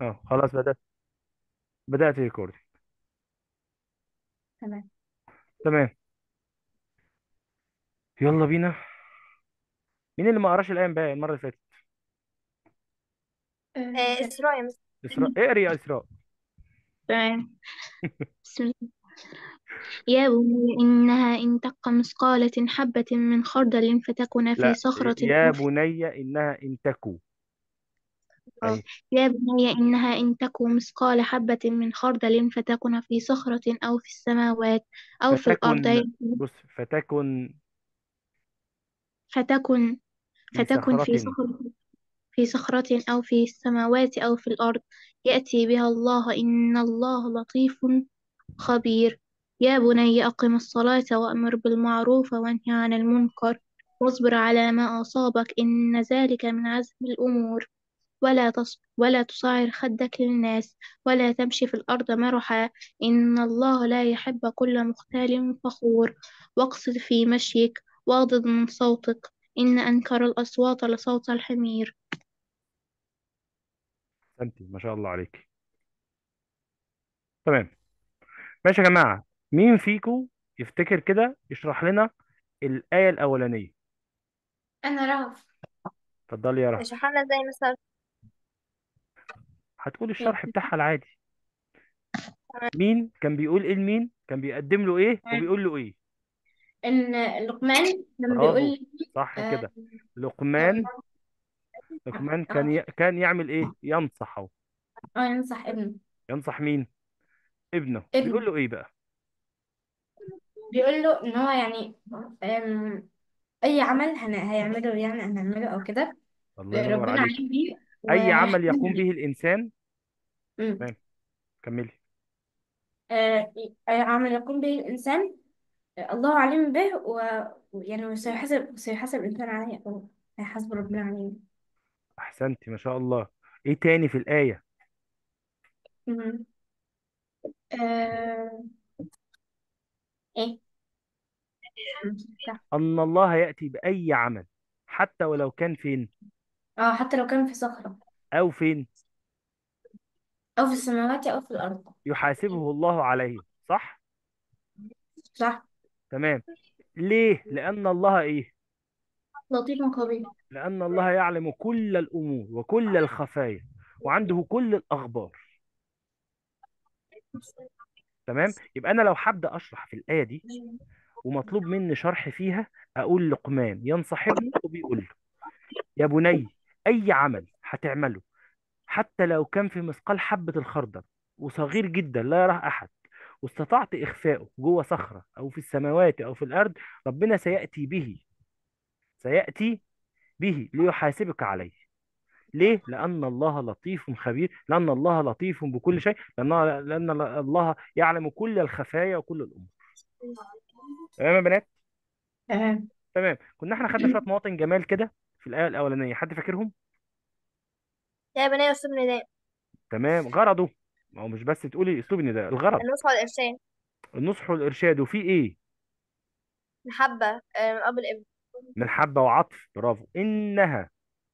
اه خلاص بدأت بدأت ريكورد تمام تمام يلا بينا مين اللي ما قراش الآية امبارح المرة اللي فاتت آه، إسراء يا مس إسراء اقري يا إسراء تمام بسم الله يا بني إنها إن تق مثقالة حبة من خردل فتكن في لا صخرة يا أو بني إنها إن تكو آه. أي يا بني إنها إن تك مثقال حبة من خردل فتكن في صخرة أو في السماوات أو في الأرض فتكن بص فتكن فتكن في فتكن في صخرة صخرة في صخرة أو في السماوات أو في الأرض يأتي بها الله إن الله لطيف خبير يا بني أقم الصلاة وأمر بالمعروف وانه عن المنكر واصبر على ما أصابك إن ذلك من عزم الأمور ولا تص ولا تصعر خدك للناس ولا تمشي في الأرض مرحا إن الله لا يحب كل مختال فخور واقصد في مشيك واغضض من صوتك إن أنكر الأصوات لصوت الحمير أنت ما شاء الله عليك تمام ماشي يا جماعة مين فيكو يفتكر كده يشرح لنا الآية الأولانية أنا رهف اتفضلي يا رحمة اشرح لنا ازاي مثلا هتقول الشرح بتاعها العادي مين كان بيقول ايه لمين كان بيقدم له ايه وبيقول له ايه إن لقمان لما برافو بيقول صح آه كده لقمان لقمان كان ي... كان يعمل ايه ينصحه آه ينصح ابنه ينصح مين ابنه بيقول ابنه له ايه بقى بيقول له إن هو يعني آم، أي عمل هن... هيعمله يعني هنعمله أو كده الله ينور ربنا عليك عليم بيه اي عمل وهيحاسبنا يقوم عليه به الانسان أمم. تمام كملي آه، أي عمل يقوم به الإنسان آه، الله عليم به و- ويعني وسيحاسب سيحاسب الإنسان عليه أو هيحاسب ربنا عليه احسنتي ما شاء الله ايه تاني في الآية أمم. آه، إيه صح. ان الله يأتي بأي عمل حتى ولو كان فين اه حتى لو كان في صخرة او فين أو في السماوات أو في الأرض يحاسبه الله عليه صح صح تمام ليه لأن الله ايه لطيف خبير لأن الله يعلم كل الأمور وكل الخفايا وعنده كل الأخبار تمام يبقى أنا لو هبدأ أشرح في الآية دي ومطلوب مني شرح فيها أقول لقمان ينصح ابنه وبيقول له يا بني أي عمل هتعمله حتى لو كان في مثقال حبة الخردل وصغير جدا لا يراه أحد واستطعت إخفاؤه جوه صخرة أو في السماوات أو في الأرض ربنا سيأتي به سيأتي به ليحاسبك عليه ليه؟ لأن الله لطيف خبير لأن الله لطيف بكل شيء لأن لأن الله يعلم كل الخفايا وكل الأمور تمام يا بنات؟ تمام تمام كنا احنا خدنا شوية مواطن جمال كده في الآية الأولانية حد فاكرهم؟ يا بني أسلوب نداء تمام غرضه ما هو مش بس تقولي أسلوب النداء الغرض النصح والإرشاد النصح والإرشاد وفي إيه؟ محبة آه، من أب الابن من حبة وعطف برافو إنها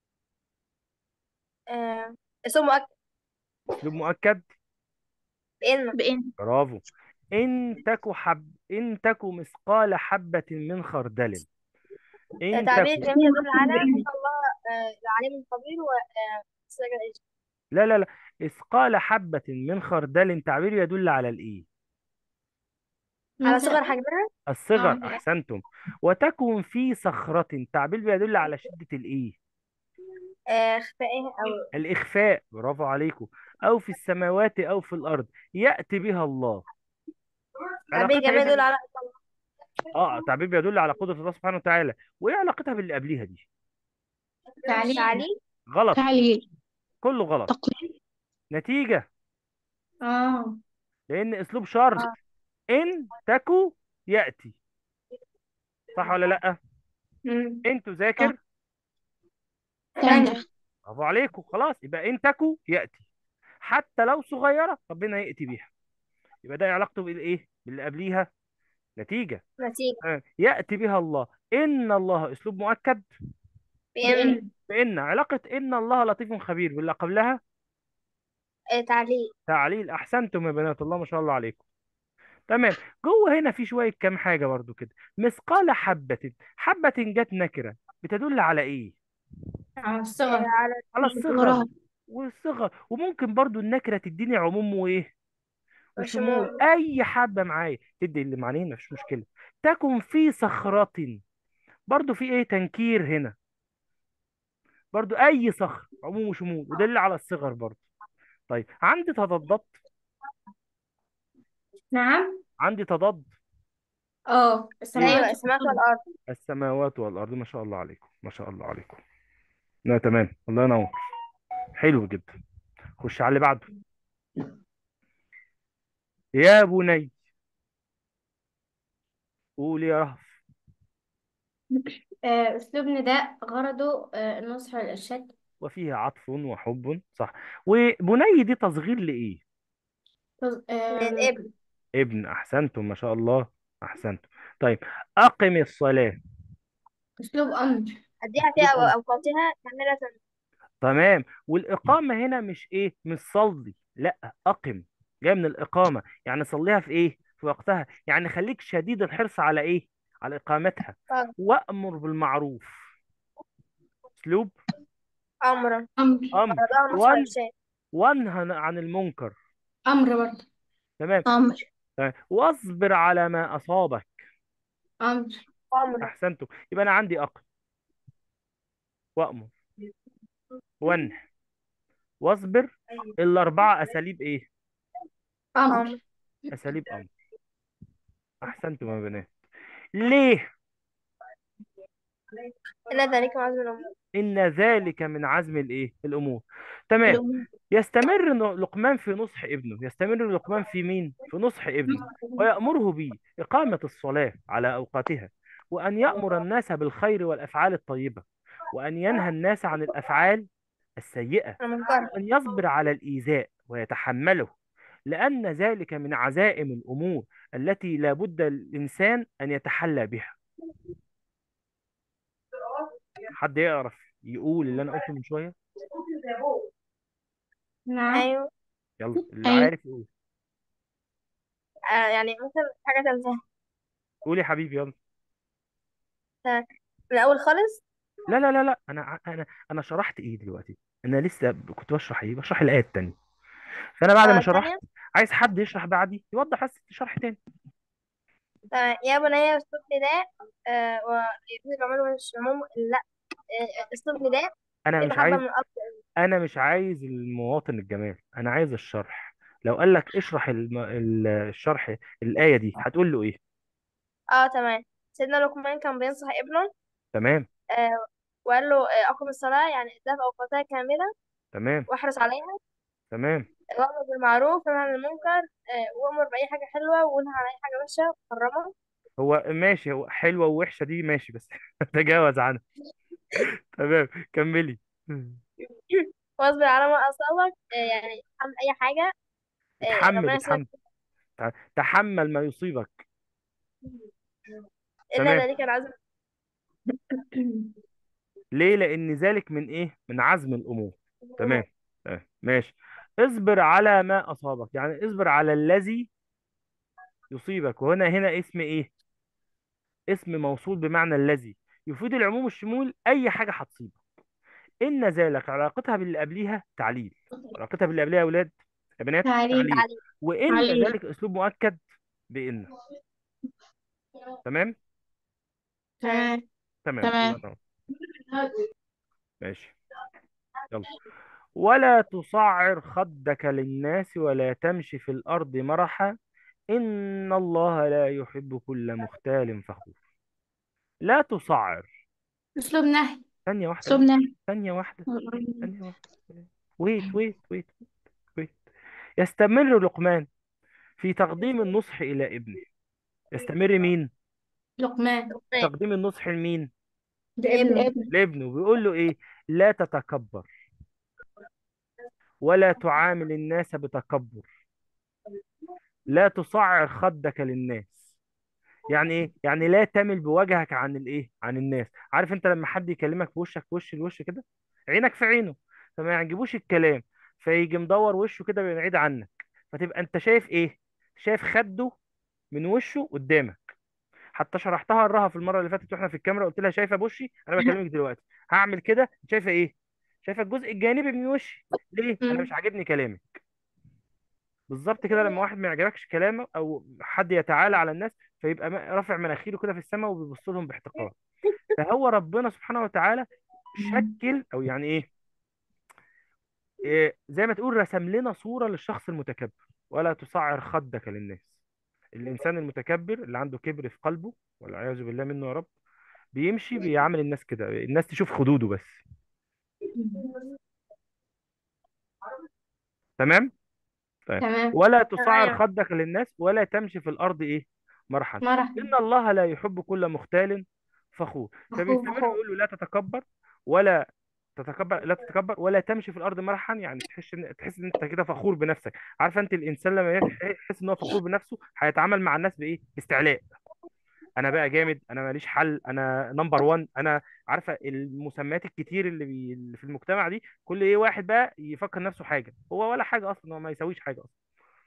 آه، اسم مؤكد أسلوب مؤكد بإن بإن برافو إن تك حب إن تك مثقال حبة من خردل آه، إن تعبير تك كريم يدل على أن الله آه، العليم الخبير وسجل الإجابة لا لا لا إثقال حبة من خردل تعبير يدل على الإيه على صغر حجمها الصغر اه أحسنتم وتكن في صخرة تعبير بيدل على شدة الإيه آه، خفائها أو الإخفاء برافو عليكم أو في السماوات أو في الأرض يأتي بها الله تعبير علاقتها إيه كمان يدل بال... على آه تعبير بيدل على قدرة الله سبحانه وتعالى وإيه علاقتها باللي قبليها دي تعليل تعليم غلط تعليل كله غلط تقليل نتيجة اه لأن أسلوب شرط اه إن تكو يأتي صح ولا لأ مم. إن تذاكر تنجح برافو عليكم خلاص يبقى إن تكو يأتي حتى لو صغيرة ربنا يأتي بيها يبقى ده علاقته بالإيه باللي قبليها نتيجة نتيجة آه. يأتي بها الله إن الله أسلوب مؤكد بإن بإن بإن علاقة إن الله لطيف خبير باللي قبلها آه، تعليق تعليل احسنتم يا بنات الله ما شاء الله عليكم تمام جوه هنا في شويه كام حاجه برضو كده مثقال حبه حبه جت نكره بتدل على ايه على آه، الصغر على على الصغر وراها والصغر وممكن برضو النكره تديني عموم وايه وشمول وشمول اي حبه معايا تدي اللي معنيين مفيش مشكله تكن في صخرة برضو في ايه تنكير هنا برضو اي صخر عموم وشمول ودل على الصغر برضو طيب عندي تضادات نعم عندي تضاد اه السماوات أيوة السماوات والأرض والأرض السماوات والارض ما شاء الله عليكم ما شاء الله عليكم لا تمام الله ينور حلو جدا خش على اللي بعده يا بني قول يا رهف آه، أسلوب نداء غرضه آه، النصح والإرشاد وفيه عطف وحب صح وبني دي تصغير لايه تز- آه، للابن ابن احسنتم ما شاء الله احسنتم طيب اقم الصلاة أسلوب أمر أديها في أسلوب أو- أمر أوقاتها كاملة تمام والإقامة هنا مش إيه مش صلي لا أقم جاي من الإقامة يعني صليها في إيه في وقتها يعني خليك شديد الحرص على إيه على إقامتها طب وأمر بالمعروف أسلوب أمرا أمر أمر رضاها نص وان الشيء وانهى عن المنكر أمر برضه تمام أمر تمام واصبر على ما أصابك أمر أمر أحسنتم يبقى أنا عندي أقم وأمر وانه واصبر الأربعة أساليب إيه أمر أمر أساليب أمر أحسنتم يا بنات ليه إن ذلك من عزم الأمور إن ذلك من عزم الإيه؟ الأمور. تمام. الأمور يستمر ن- لقمان في نصح ابنه، يستمر لقمان في مين؟ في نصح ابنه، ويأمره بإقامة الصلاة على أوقاتها، وأن يأمر الناس بالخير والأفعال الطيبة، وأن ينهى الناس عن الأفعال السيئة، المنكر وأن يصبر على الإيذاء ويتحمله، لأن ذلك من عزائم الأمور التي لا بد الإنسان أن يتحلى بها. حد يعرف يقول اللي أنا قلته من شوية؟ نعم أيوة يلا اللي أيوة عارف يقول. آه يعني ممكن حاجة تنتهي قول يا حبيبي يلا من الأول خالص لا لا لا لا انا ع- انا انا شرحت ايه دلوقتي انا لسه ب- كنت بشرح ايه بشرح الايه التانية فانا بعد ما اه شرحت الثانية عايز حد يشرح بعدي يوضح بس شرح تاني تمام يا بني أسلوب نداء آه ويجوز العمل مش عموم لا آه أسلوب نداء انا دي مش محبة عايز من الأب انا مش عايز المواطن الجمال انا عايز الشرح لو قال لك اشرح الم... ال- الشرح الايه دي هتقول له ايه اه تمام سيدنا لقمان كان بينصح ابنه تمام آه وقال له آه أقم الصلاة يعني ادها في أوقاتها كاملة تمام واحرص عليها تمام وأمر بالمعروف ونهى عن المنكر آه وأمر بأي حاجة حلوة وانهى عن أي حاجة وحشة محرمة هو ماشي هو حلوه ووحشه دي ماشي بس تجاوز عنها تمام كملي واصبر على ما أصابك آه يعني تحمل أي حاجة آه اتحمل ربنا يسلمك اتحمل تحمل ما يصيبك إن تمام ذلك العزم ليه لان ذلك من ايه من عزم الامور تمام تمام ماشي اصبر على ما اصابك يعني اصبر على الذي يصيبك وهنا هنا اسم ايه اسم موصول بمعنى الذي يفيد العموم والشمول اي حاجه هتصيبك ان ذلك علاقتها باللي قبليها تعليل علاقتها باللي قبليها يا اولاد يا بنات تعليل تعليل تعليم وان تعليل ذلك اسلوب مؤكد بان تمام تمام تمام تمام الله تمام ينور. ماشي يلا ولا تصعر خدك للناس ولا تمشي في الأرض مرحا إن الله لا يحب كل مختال فخور لا تصعر أسلوب نهي ثانية واحدة أسلوب بس نهي ثانية واحدة ثانية واحدة ويت ويت ويت ويت يستمر لقمان في تقديم النصح إلى ابنه يستمر مين؟ لقمان لقمان تقديم النصح لمين؟ ده ابنه الابن لابنه بيقول له إيه؟ لا تتكبر ولا تعامل الناس بتكبر لا تصعر خدك للناس يعني ايه يعني لا تمل بوجهك عن الايه عن الناس عارف انت لما حد يكلمك في وشك في وش الوش كده عينك في عينه فما يعجبوش الكلام فيجي مدور وشه كده بعيد عنك فتبقى انت شايف ايه شايف خده من وشه قدامك حتى شرحتها لرها في المره اللي فاتت واحنا في الكاميرا قلت لها شايفه بوشي انا بكلمك دلوقتي هعمل كده شايفه ايه شايفه الجزء الجانبي من وشي ليه انا مش مم. عاجبني كلامك بالظبط كده لما واحد ما يعجبكش كلامه او حد يتعالى على الناس فيبقى ما- رافع مناخيره كده في السماء وبيبص لهم باحتقار فهو ربنا سبحانه وتعالى شكل او يعني ايه إيه، زي ما تقول رسم لنا صورة للشخص المتكبر ولا تصعر خدك للناس الإنسان المتكبر اللي عنده كبر في قلبه والعياذ بالله منه يا رب بيمشي بيعامل الناس كده الناس تشوف خدوده بس تمام طيب تمام ولا تصعر تمام خدك للناس ولا تمشي في الأرض إيه مرحا مرحبا إن الله لا يحب كل مختال فخور فبيستمر أخوه يقول له لا تتكبر ولا تتكبر لا تتكبر ولا تمشي في الارض مرحا يعني تحس ان تحس ان انت كده فخور بنفسك عارفه انت الانسان لما يح- يحس ان هو فخور بنفسه هيتعامل مع الناس بايه باستعلاء انا بقى جامد انا ماليش حل انا نمبر 1 انا عارفه المسميات الكتير اللي, بي... اللي في المجتمع دي كل ايه واحد بقى يفكر نفسه حاجه هو ولا حاجه اصلا هو ما يسويش حاجه اصلا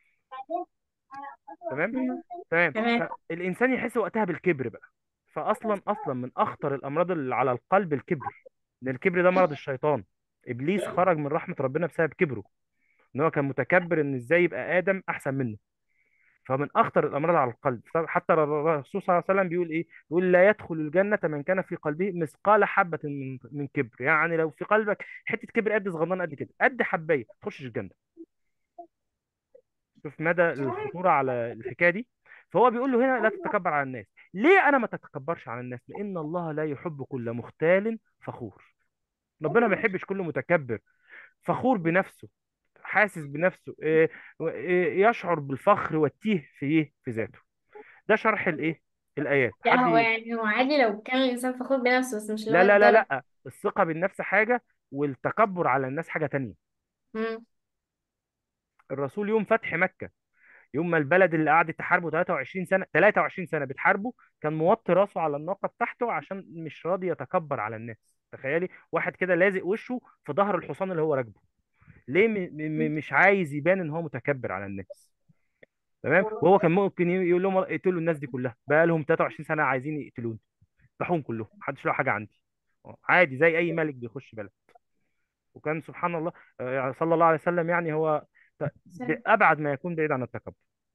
تمام تمام تمام فالانسان يحس وقتها بالكبر بقى فاصلا اصلا من اخطر الامراض اللي على القلب الكبر ان الكبر ده مرض الشيطان ابليس خرج من رحمه ربنا بسبب كبره ان هو كان متكبر ان ازاي يبقى ادم احسن منه فمن اخطر الامراض على القلب حتى الرسول صلى الله عليه وسلم بيقول ايه بيقول لا يدخل الجنه من كان في قلبه مثقال حبه من من كبر يعني لو في قلبك حته كبر قد صغننه قد كده قد حبايه تخشش الجنه شوف مدى الخطوره على الحكايه دي فهو بيقول له هنا لا تتكبر على الناس ليه انا ما تتكبرش على الناس لان الله لا يحب كل مختال فخور ربنا ما يحبش كل متكبر فخور بنفسه حاسس بنفسه إيه، إيه، يشعر بالفخر والتيه في ايه في ذاته ده شرح الايه الايات لا حد هو ي- يعني هو عادي لو كان الإنسان فخور بنفسه بس مش اللي لا هو لا لا الدرجة لا الثقة بالنفس حاجة والتكبر على الناس حاجة تانية مم. الرسول يوم فتح مكة يوم ما البلد اللي قعدت تحاربه 23 سنة 23 سنة بتحاربه كان موطي راسه على الناقة بتاعته عشان مش راضي يتكبر على الناس تخيلي واحد كده لازق وشه في ظهر الحصان اللي هو راكبه ليه م م مش عايز يبان ان هو متكبر على الناس تمام وهو كان ممكن ي- يقول لهم اقتلوا الناس دي كلها بقى لهم 23 سنة عايزين يقتلوني يذبحوهم كلهم محدش له حاجة عندي آه، عادي زي اي ملك بيخش بلد وكان سبحان الله آه، يعني صلى الله عليه وسلم يعني هو ت- ب- ابعد ما يكون بعيد عن التكبر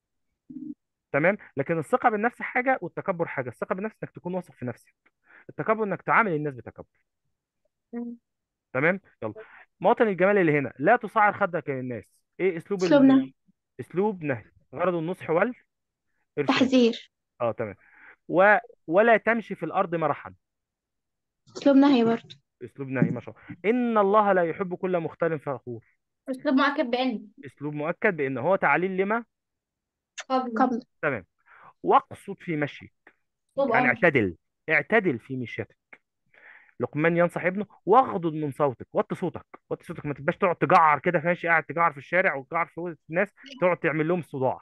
تمام لكن الثقه بالنفس حاجه والتكبر حاجه الثقه بالنفس انك تكون واثق في نفسك التكبر انك تعامل الناس بتكبر مم. تمام يلا مواطن الجمال اللي هنا لا تصعر خدك للناس ايه اسلوب أسلوب ال... نهي اسلوب نهي غرض النصح والارشاد تحذير اه تمام و... ولا تمشي في الارض مرحا أسلوب نهي برضه اسلوب نهي ما شاء الله ان الله لا يحب كل مختال فخور أسلوب مؤكد بأن اسلوب مؤكد بان هو تعليل لما قبل قبل تمام واقصد في مشيك أسلوب يعني أمر اعتدل اعتدل في مشيتك لقمان ينصح ابنه واغضض من صوتك وطي صوتك وطي صوتك ما تبقاش تقعد تجعر كده ماشي قاعد تجعر في الشارع وتجعر في وسط الناس تقعد تعمل لهم صداع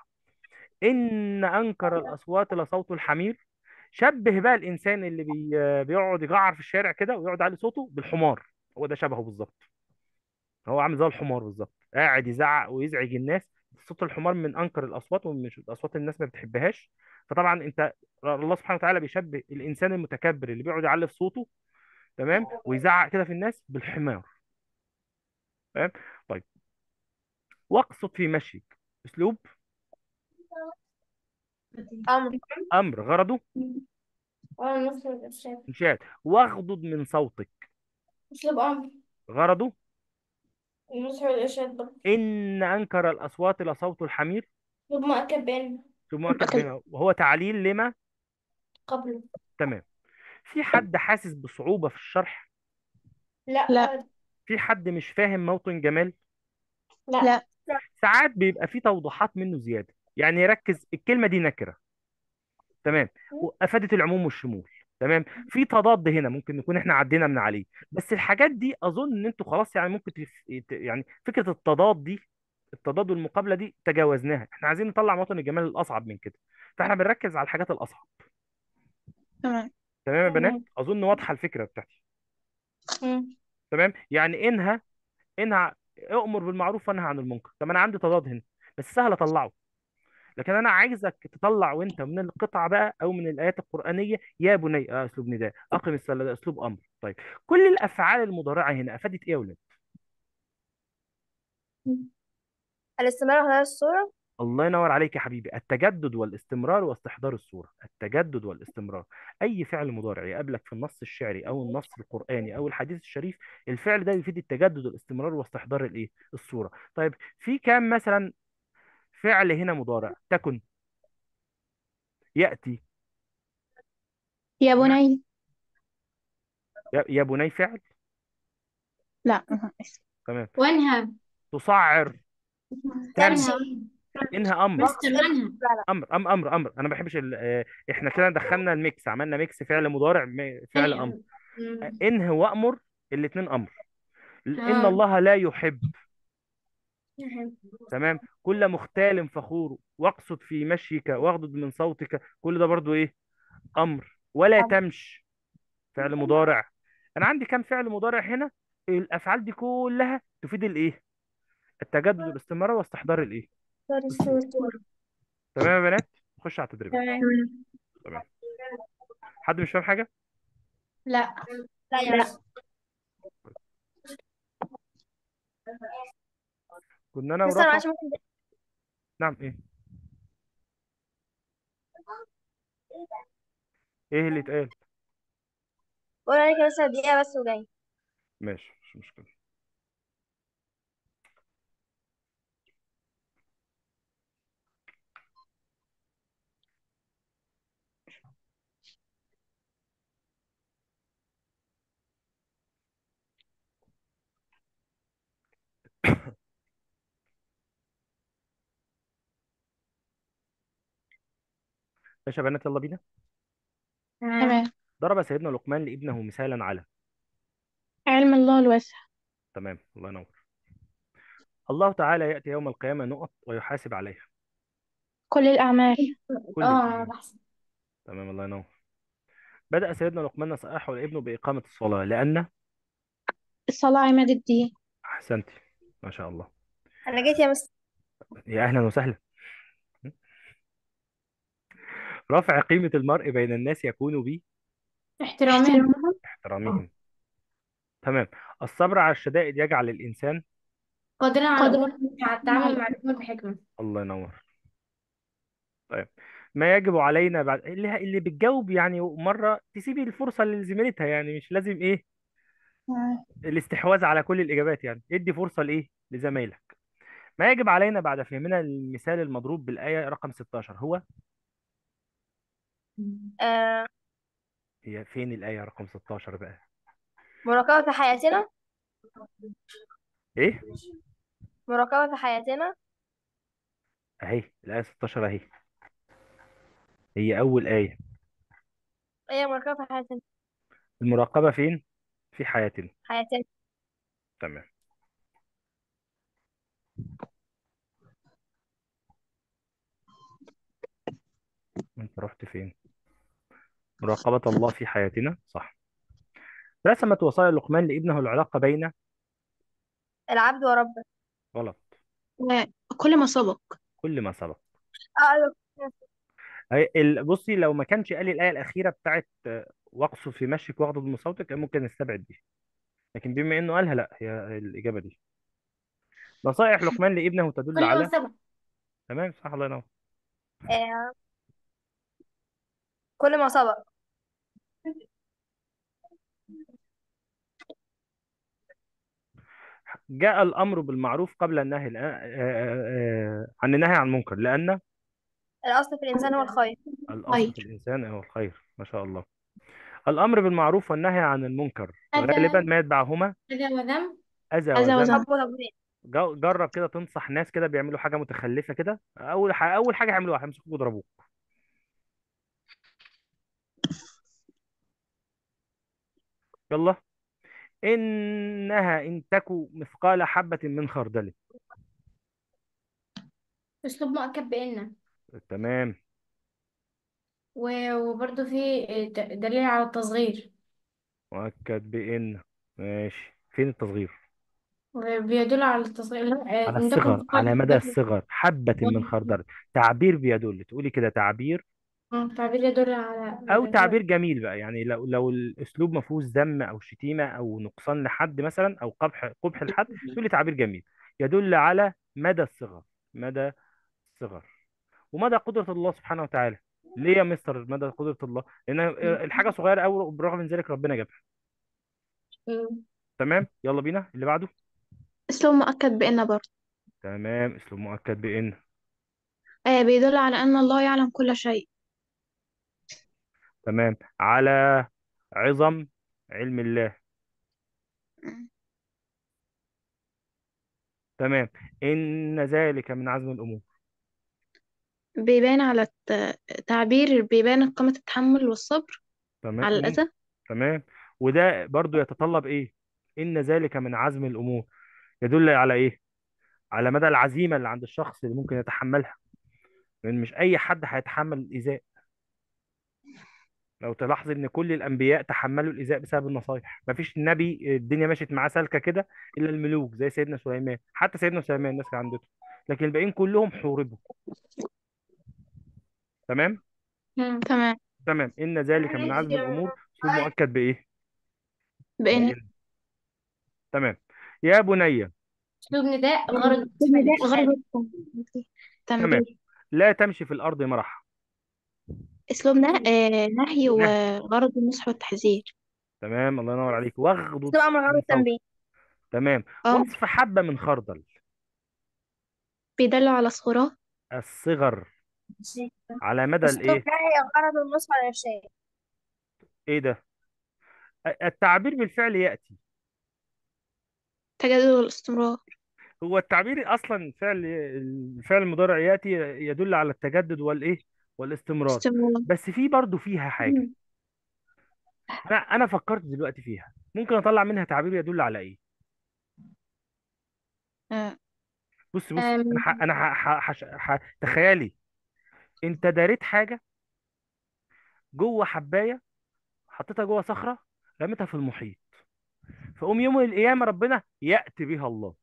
ان انكر الاصوات لصوت الحمير شبه بقى الانسان اللي بي... بيقعد يجعر في الشارع كده ويقعد على صوته بالحمار هو ده شبهه بالظبط هو عامل زي الحمار بالظبط قاعد يزعق ويزعج الناس صوت الحمار من انكر الاصوات ومش اصوات الناس ما بتحبهاش فطبعا انت الله سبحانه وتعالى بيشبه الانسان المتكبر اللي بيقعد يعلي في صوته تمام ويزعق كده في الناس بالحمار تمام طيب واقصد في مشيك اسلوب أمر امر غرضه أمر نصف الإرشاد انشاء واغضض من صوتك أسلوب أمر غرضه نصف الإرشاد برضه ان انكر الاصوات لصوت الحمير أسلوب مؤكد بأن ثم مؤكد مؤكد بما وهو تعليل لما قبله تمام في حد حاسس بصعوبة في الشرح لا لا أبدا. في حد مش فاهم موطن جمال لا لا ساعات بيبقى في توضيحات منه زيادة يعني يركز الكلمة دي نكرة تمام وافادت العموم والشمول تمام في تضاد هنا ممكن نكون احنا عدينا من عليه بس الحاجات دي اظن ان انتوا خلاص يعني ممكن تف... ت- يعني فكره التضاد دي التضاد والمقابله دي تجاوزناها احنا عايزين نطلع موطن الجمال الاصعب من كده فاحنا بنركز على الحاجات الاصعب تمام تمام يا بنات تمام. اظن واضحه الفكره بتاعتي مم. تمام يعني انهى انهى اؤمر بالمعروف وانهى عن المنكر طب انا عندي تضاد هنا بس سهل اطلعه لكن انا عايزك تطلع وانت من القطعه بقى او من الايات القرانيه يا بني اه اسلوب نداء اقم الصلاه ده اسلوب امر طيب كل الافعال المضارعه هنا افادت ايه يا ولاد الاستمرار على الصورة الله ينور عليك يا حبيبي التجدد والاستمرار واستحضار الصورة التجدد والاستمرار أي فعل مضارع يقابلك في النص الشعري أو النص القرآني أو الحديث الشريف الفعل ده يفيد التجدد والاستمرار واستحضار الإيه الصورة طيب في كام مثلا فعل هنا مضارع تكن يأتي يا بني يا يا بني فعل لا أها، اسم تمام وانهى تصعر تمشي تمشي انهى أمر مستر منهى أمر أمر أمر أمر أنا ما بحبش ال- آه، إحنا كده دخلنا الميكس عملنا ميكس فعل مضارع م- فعل أمر مم. انهى وأمر الاتنين أمر إن آه. الله لا يحب تمام كل مختال فخور واقصد في مشيك واغضض من صوتك كل ده برضو ايه امر ولا تمش فعل مضارع انا عندي كام فعل مضارع هنا الافعال دي كلها تفيد الايه التجدد والاستمرار واستحضار الايه الصورة تمام يا بنات نخش على التدريب تمام تمام حد مش فاهم حاجه لا لا يا لا. مس كنا انا بس انا ورفا معلش ممكن نعم ايه ايه اللي اتقال بقول عليك بس دقيقة بس وجاي ماشي مش مشكله ماشي يا بنات يلا بينا تمام ضرب سيدنا لقمان لابنه مثالا على علم الله الواسع تمام الله ينور الله تعالى يأتي يوم القيامة نقط ويحاسب عليها كل الأعمال كل اه الأعمال بحسن تمام الله ينور بدأ سيدنا لقمان نصائحه لابنه بإقامة الصلاة لأن الصلاة عماد الدين أحسنتي ما شاء الله انا جيت يا مس يا أهلا وسهلا رفع قيمة المرء بين الناس يكون احترامهم باحترامهم تمام الصبر على الشدائد يجعل الإنسان قادرين على قادر الأمور على التعامل مع الأمور بحكمة الله ينور طيب ما يجب علينا بعد اللي اللي بتجاوب يعني مرة تسيبي الفرصة لزميلتها يعني مش لازم إيه الاستحواذ على كل الإجابات يعني ادي فرصة لإيه لزمايلك ما يجب علينا بعد فهمنا المثال المضروب بالآية رقم 16 هو آه هي فين الآية رقم 16 بقى مراقبة في حياتنا إيه مراقبة في حياتنا أهي الآية 16 أهي هي أول آية هي مراقبة في حياتنا المراقبة فين في حياتنا حياتنا تمام أنت رحت فين مراقبة الله في حياتنا صح رسمت وصايا لقمان لابنه العلاقة بين العبد وربه غلط كل ما سبق كل ما سبق اه أيوة. هي- ال- بصي لو ما كانش قال الآية الأخيرة بتاعت آه، واقصد في مشيك واغضض من صوتك كان ممكن نستبعد دي لكن بما إنه قالها لا هي الإجابة دي نصائح لقمان لابنه تدل كل ما على سبق تمام صح الله ينور آه. كل ما سبق جاء الأمر بالمعروف قبل النهي الآن- آه، آه، آه، عن النهي عن المنكر لأن الأصل في الإنسان هو الخير الأصل خير في الإنسان هو الخير ما شاء الله الأمر بالمعروف والنهي عن المنكر أذى غالبا ما يتبعهما أذى وذنب أذى أذى وذنب وذنب حب وتقدير جو- جرب كده تنصح ناس كده بيعملوا حاجة متخلفة كده أول حاجة أول حاجة يعملوها هيمسكوك ويضربوك يلا إنها إن تكو مثقال حبة من خردل أسلوب مؤكد بإن تمام و- وبرضه في د- دليل على التصغير مؤكد بإن ماشي فين التصغير بيدل على التصغير آه، على إن ده الصغر كنت على مدى قادر الصغر حبة من خردل تعبير بيدل تقولي كده تعبير تعبير يدل على او تعبير جميل بقى يعني لو لو الاسلوب ما فيهوش ذم او شتيمه او نقصان لحد مثلا او قبح قبح لحد تقولي تعبير جميل يدل على مدى الصغر مدى الصغر ومدى قدرة الله سبحانه وتعالى ليه يا مستر مدى قدرة الله لان الحاجه صغيره قوي بالرغم من ذلك ربنا جابها مم. تمام يلا بينا اللي بعده أسلوب مؤكد بإن برضه تمام اسلوب مؤكد بان آه بيدل على أن الله يعلم كل شيء تمام على عظم علم الله تمام ان ذلك من عزم الامور بيبان على الت- تعبير بيبان قيمة التحمل والصبر تمام على مم. الأذى تمام وده برضو يتطلب ايه ان ذلك من عزم الامور يدل على ايه على مدى العزيمه اللي عند الشخص اللي ممكن يتحملها لان مش اي حد هيتحمل الايذاء لو تلاحظ ان كل الانبياء تحملوا الايذاء بسبب النصايح مفيش نبي الدنيا مشيت معاه سالكه كده الا الملوك زي سيدنا سليمان حتى سيدنا سليمان الناس كانت عندته لكن الباقيين كلهم حوربوا تمام مم. تمام تمام ان ذلك من عزم الامور اسلوب مؤكد بايه بإن بإن تمام يا بني أسلوب نداء غرض غرض تمام تنبيه لا تمشي في الارض مرحا أسلوب ده آه نهي نهي وغرض النصح والتحذير تمام الله ينور عليك واغضض أسلوب أمر غرض من صوتك التنبيه تمام اه وصف حبة من خردل بيدل على صغرى الصغر على مدى أسلوب الايه نهي غرض النصح والإرشاد ايه ده التعبير بالفعل ياتي تجدد والاستمرار هو التعبير اصلا فعل الفعل المضارع ياتي يدل على التجدد والايه والاستمرار استمرار بس في برضو فيها حاجة انا انا فكرت دلوقتي فيها ممكن اطلع منها تعبير يدل على ايه آه. بص بص أم، انا ح... انا ح... ح... ح... ح... تخيلي انت داريت حاجة جوه حباية حطيتها جوه صخرة رميتها في المحيط فقوم يوم القيامة ربنا يأتي بها الله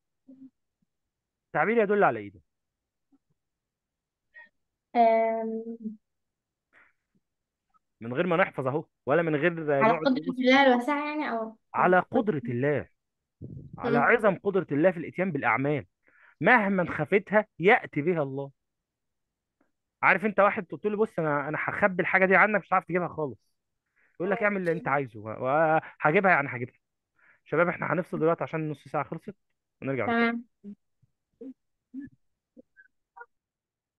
تعبير يدل على ايه ده أم، من غير ما نحفظ اهو ولا من غير على نقعد قدرة نبص الله الواسعة يعني أو على قدرة الله على مم. عظم قدرة الله في الاتيان بالأعمال مهما خفتها يأتي بها الله عارف انت واحد قلت له بص انا انا هخبي الحاجة دي عنك مش هتعرف تجيبها خالص يقول لك اعمل اللي انت عايزه وهجيبها يعني هجيبها شباب احنا هنفصل دلوقتي عشان النص ساعة خلصت ونرجع نكمل تمام